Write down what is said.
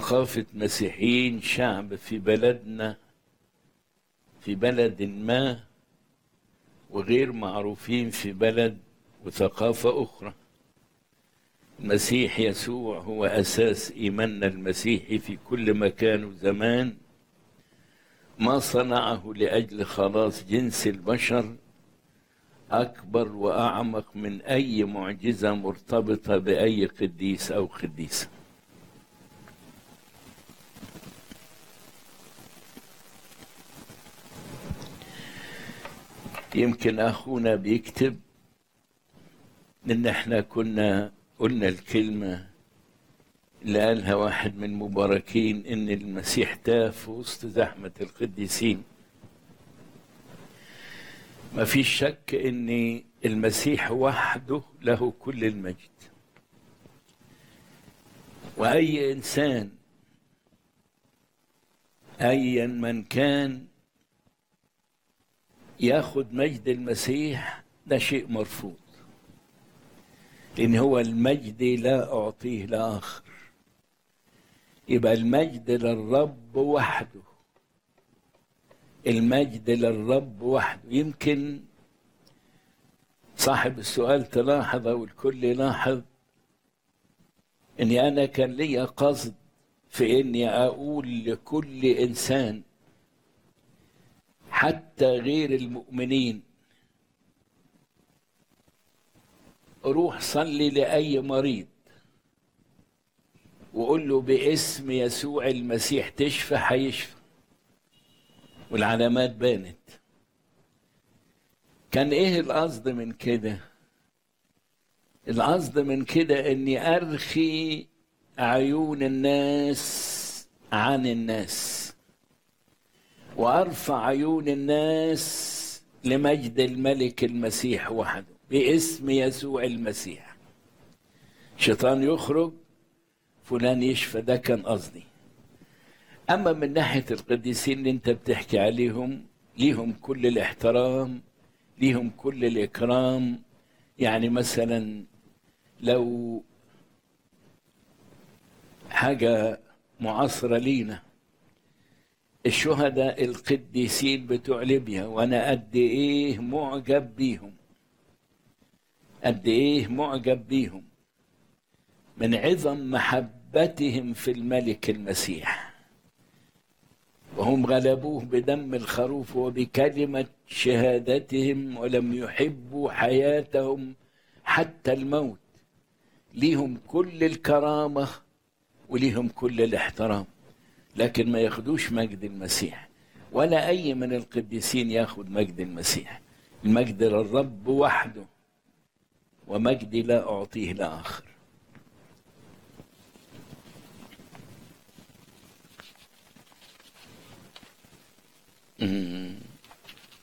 ثقافة مسيحيين شعب في بلدنا في بلد ما وغير معروفين في بلد وثقافة أخرى المسيح يسوع هو أساس إيماننا المسيحي في كل مكان وزمان ما صنعه لأجل خلاص جنس البشر أكبر وأعمق من أي معجزة مرتبطة بأي قديس أو قديسة يمكن أخونا بيكتب إن إحنا كنا قلنا الكلمة اللي قالها واحد من المباركين إن المسيح تاه في وسط زحمة القديسين ما فيش شك إن المسيح وحده له كل المجد وأي إنسان أيا من كان ياخد مجد المسيح ده شيء مرفوض لأن هو المجد لا أعطيه لآخر يبقى المجد للرب وحده المجد للرب وحده يمكن صاحب السؤال تلاحظ أو الكل يلاحظ إني أنا كان لي قصد في إني أقول لكل إنسان حتى غير المؤمنين روح صلي لأي مريض وقول له باسم يسوع المسيح تشفى هيشفى والعلامات بانت كان ايه القصد من كده القصد من كده اني ارخي عيون الناس عن الناس وارفع عيون الناس لمجد الملك المسيح وحده باسم يسوع المسيح شيطان يخرج فلان يشفى ده كان قصدي اما من ناحيه القديسين اللي انت بتحكي عليهم ليهم كل الاحترام ليهم كل الاكرام يعني مثلا لو حاجه معاصره لينا الشهداء القديسين بتوع ليبيا وانا قد ايه معجب بيهم قد ايه معجب بيهم من عظم محبتهم في الملك المسيح وهم غلبوه بدم الخروف وبكلمة شهادتهم ولم يحبوا حياتهم حتى الموت ليهم كل الكرامة وليهم كل الاحترام لكن ما ياخدوش مجد المسيح ولا أي من القديسين ياخد مجد المسيح المجد للرب وحده ومجدي لا أعطيه لآخر